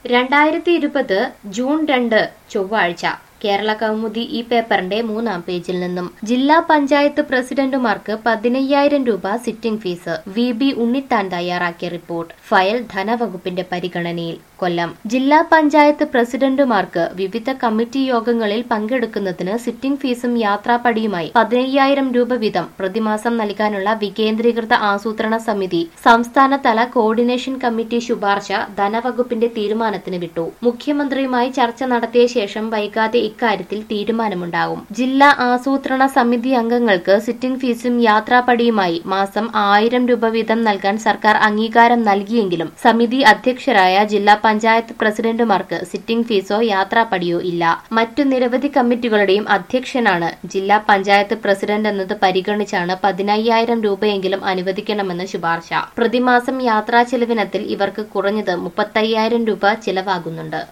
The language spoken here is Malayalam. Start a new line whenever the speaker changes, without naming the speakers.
രണ്ടായിരത്തി ഇരുപത് ജൂൺ രണ്ട് ചൊവ്വാഴ്ച കേരള കൗമുദി ഈ പേപ്പറിന്റെ മൂന്നാം പേജിൽ നിന്നും ജില്ലാ പഞ്ചായത്ത് പ്രസിഡന്റുമാർക്ക് പതിനയ്യായിരം രൂപ sitting fees V B Unnithan തയ്യാറാക്കിയ റിപ്പോർട്ട് ഫയൽ ധനവകുപ്പിന്റെ പരിഗണനയിൽ കൊല്ലം ജില്ലാ പഞ്ചായത്ത് പ്രസിഡന്റുമാർക്ക് വിവിധ കമ്മിറ്റി യോഗങ്ങളിൽ പങ്കെടുക്കുന്നതിന് സിറ്റിംഗ് ഫീസും യാത്രാപടിയുമായി പതിനയ്യായിരം രൂപ വീതം പ്രതിമാസം നൽകാനുള്ള വികേന്ദ്രീകൃത ആസൂത്രണ സമിതി സംസ്ഥാനതല കോർഡിനേഷൻ കമ്മിറ്റി ശുപാർശ ധനവകുപ്പിന്റെ തീരുമാനത്തിന് വിട്ടു മുഖ്യമന്ത്രിയുമായി ചർച്ച നടത്തിയ ശേഷം വൈകാതെ ഇക്കാര്യത്തിൽ തീരുമാനമുണ്ടാകും ജില്ലാ ആസൂത്രണ സമിതി അംഗങ്ങൾക്ക് സിറ്റിംഗ് ഫീസും യാത്രാപടിയുമായി മാസം ആയിരം രൂപ വീതം നൽകാൻ സർക്കാർ അംഗീകാരം നൽകിയെങ്കിലും സമിതി അധ്യക്ഷരായ ജില്ലാ പഞ്ചായത്ത് പ്രസിഡന്റുമാർക്ക് സിറ്റിംഗ് ഫീസോ യാത്രാപടിയോ ഇല്ല മറ്റു നിരവധി കമ്മിറ്റികളുടെയും അധ്യക്ഷനാണ് ജില്ലാ പഞ്ചായത്ത് പ്രസിഡന്റ് എന്നത് പരിഗണിച്ചാണ് പതിനയ്യായിരം രൂപയെങ്കിലും അനുവദിക്കണമെന്ന് ശുപാർശ പ്രതിമാസം യാത്രാ ചെലവിനത്തിൽ ഇവർക്ക് കുറഞ്ഞത് മുപ്പത്തയ്യായിരം രൂപ ചിലവാകുന്നുണ്ട്